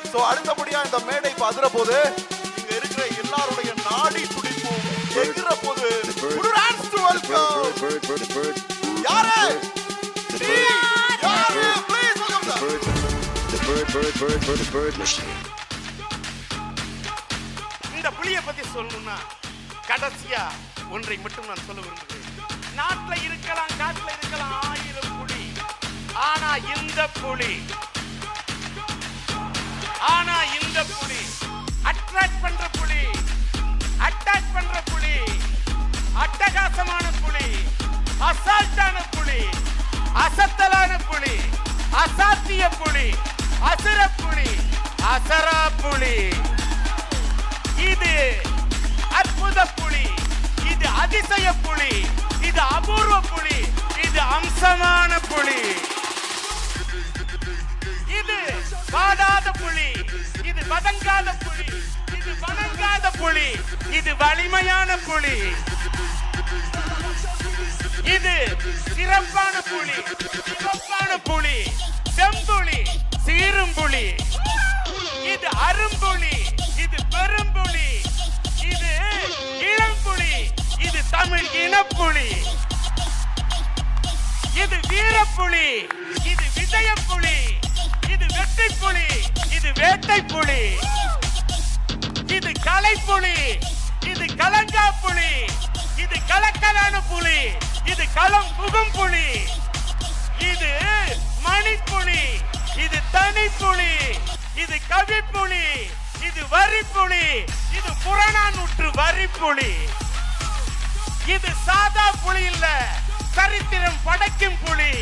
So அடுத்தபடியா இந்த மேடை இப்ப அதிர போது இங்க இருக்கிற எல்லாருடைய நாடி துடிப்பும் எகிற போது ஒரு hands to welcome. யாரு நீ யாரு ப்ளீஸ் வெல்கம் சார் இந்த புலியை பத்தி சொல்லணும்னா கடைசியா ஒன்றை மட்டும் நான் சொல்ல விரும்புகிறேன் நாட்டுல இருக்கலாம் காட்டுல இருக்கலாம் ஆயிரம் புலி ஆனா இந்த புலி ஆனா இந்த புலி அட்ராக்ட் பண்ற புலி அட்டாக் பண்ற புலி அட்டகாசமான புலி அசால்ட்டான புலி அசத்தலான புலி அசாத்திய புலி அசுர புலி அசரா புலி இது அற்புத புலி இது அதிசய புலி இது அபூர்வ புலி இது அம்சமான புலி இது வாடாத புலி இது வதங்காத புலி இது வணங்காத புலி இது வலிமையான புலி இது சிறப்பான புலி சிறப்பான புலி செம்புலி சீரும்புலி இது அரும்புலி இது பெரும்புலி இது இளம்புலி இது தமிழ் இனப்புலி இது வீரப்புலி இது விஜயப்புலி இது வெற்றிப்புலி இது வேட்டைப்புலி இது கலைப்புலி இது கலங்கா புலி இது கலக்கலான புலி இது களம் புகும் புலி இது மணிப்புலி இது தனிப்புலி இது கவிப்புலி இது வரிப்புலி இது புறநானூற்று வரிப்புலி இது சாதா புலி இல்ல சரித்திரம் படைக்கும் புலி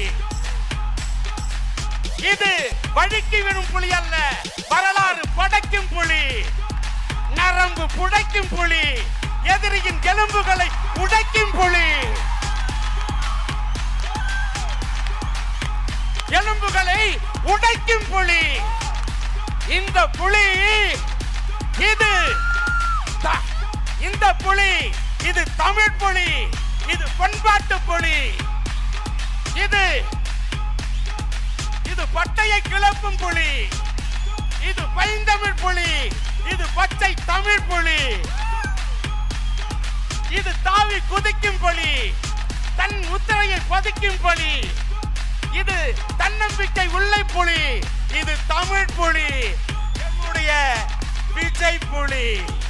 இது வழுக்கி விடும் புலி அல்ல வரலாறு படைக்கும் புலி நரம்பு புடைக்கும் புலி எதிரியின் எலும்புகளை உடைக்கும் புலி எலும்புகளை உடைக்கும் புலி இந்த புலி இது த- இந்த புலி இது தமிழ் புலி இது பண்பாட்டு புலி இது இது பட்டையை கிளப்பும் புலி இது பைந்தமிழ் புலி இது பச்சை தமிழ் புலி இது தாவி குதிக்கும் புலி தன் முத்திரையை பதிக்கும் புலி இது தன்னம்பிக்கை உள்ளை புலி இது தமிழ் புலி என்னுடைய விஜய் புலி